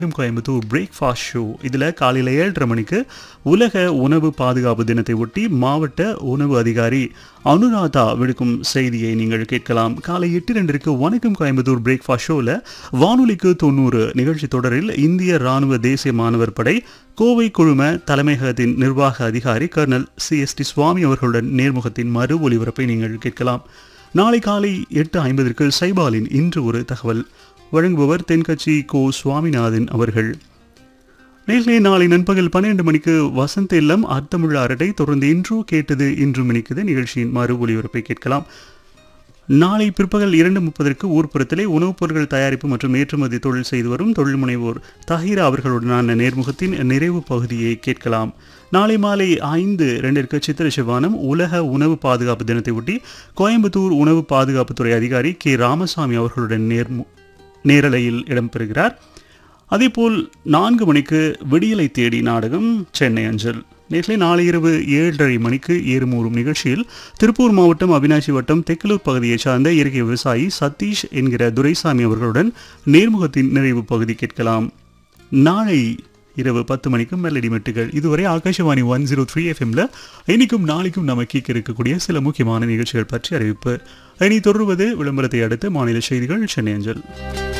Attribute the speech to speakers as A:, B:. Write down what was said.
A: வணக்கம் Coimbatore breakfast show இதில் காலையில் ஏழரை மணிக்கு உலக உணவு பாதுகாப்பு தினத்தை ஒட்டி மாவட்ட உணவு அதிகாரி அனுராதா விடுக்கும் செய்தியை நீங்கள் கேட்கலாம் காலை எட்டு ரெண்டிற்கு வணக்கம் கோயம்புத்தூர் பிரேக்ஃபாஸ்ட் ஷோவில் வானொலிக்கு தொண்ணூறு நிகழ்ச்சி தொடரில் இந்திய ராணுவ தேசிய மாணவர் படை கோவை குழும தலைமையகத்தின் நிர்வாக அதிகாரி colonel C S T Swamy அவர்களுடன் நேர்முகத்தின் மறு ஒலிபரப்பை நீங்கள் கேட்கலாம் நாளை காலை எட்டு ஐம்பதற்கு சைபாலின் இன்று ஒரு தகவல் வழங்குபவர் தென்கட்சி கோ சுவாமிநாதன் அவர்கள் நேர்களே நாளை நண்பகல் பன்னிரண்டு மணிக்கு வசந்த இல்லம் அர்த்தமுள்ள அரட்டை தொடர்ந்து இன்றோ கேட்டது இன்று மணிக்குது நிகழ்ச்சியின் மறு ஒலிபரப்பை கேட்கலாம் நாளை பிற்பகல் இரண்டு முப்பதற்கு ஊர்ப்புறத்திலே உணவுப் பொருட்கள் தயாரிப்பு மற்றும் ஏற்றுமதி தொழில் செய்து வரும் தொழில் முனைவோர் தஹீரா அவர்களுடனான நேர்முகத்தின் நிறைவு பகுதியை கேட்கலாம் நாளை மாலை ஐந்து ரெண்டிற்கு சித்திர சிவானம் உலக உணவு பாதுகாப்பு தினத்தை ஒட்டி கோயம்புத்தூர் உணவு பாதுகாப்புத்துறை அதிகாரி கே ராமசாமி அவர்களுடன் நேர்மு நேரலையில் இடம்பெறுகிறார் அதேபோல் நான்கு மணிக்கு விடியலை தேடி நாடகம் சென்னை அஞ்சல் நேற்று நாளை இரவு ஏழரை மணிக்கு ஏறுமூறும் நிகழ்ச்சியில் திருப்பூர் மாவட்டம் அவினாசி வட்டம் தெக்கலூர் பகுதியைச் சார்ந்த இயற்கை விவசாயி சதீஷ் என்கிற துரைசாமி அவர்களுடன் நேர்முகத்தின் நிறைவு பகுதி கேட்கலாம் நாளை இரவு பத்து மணிக்கு மெல்லடி மெட்டுகள் இதுவரை ஆகாஷவாணி ஒன் ஜீரோ த்ரீ எஃப்எம்ல இன்னைக்கும் நாளைக்கும் நம்ம கேட்க இருக்கக்கூடிய சில முக்கியமான நிகழ்ச்சிகள் பற்றி அறிவிப்பு இனி தொடர்வது விளம்பரத்தை அடுத்து மாநில செய்திகள் சென்னை அஞ்சல்